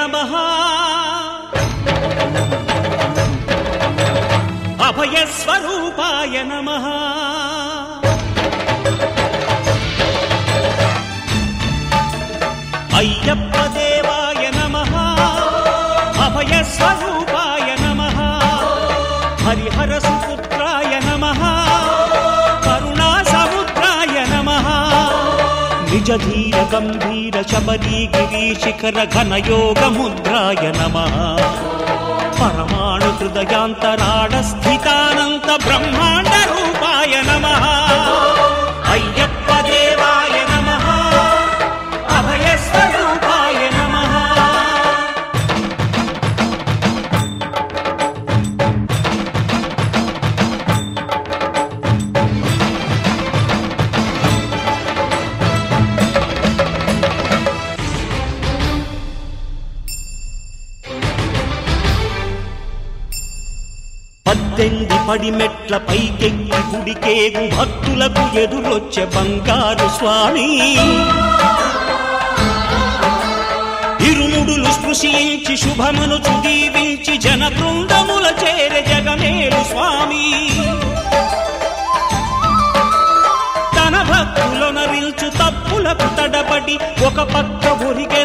నమః అభయస్వరూపాయ నమః అయ్యప్ప దేవాయ నమః అభయస్వరూపాయ నమః హరిహర సుపుత్రాయ నమః కరుణా సముద్రాయ నమః నిజ ధీర గంభీర శబరీ గిరి శిఖర ఘన యోగ ముద్రాయ నమః పరమాణు హృదయాంతరాడ స్థితానంత బ్రహ్మాండ రూపాయ నమః అయ్యప్ప దేవాయ నమః అభయస్వరూపాయ నమః పద్దెనిమిది పడి మెట్ల పైకెక్కి గుడికేగు భక్తులకు ఎదురొచ్చే బంగారు స్వామి ఇరుముడులు స్పృశించి శుభమును దీవించి జన బృందముల చేరే జగమేలు స్వామి తన భక్తులనరిల్చు తప్పులకు తడబడి ఒక పక్క ఒరిగ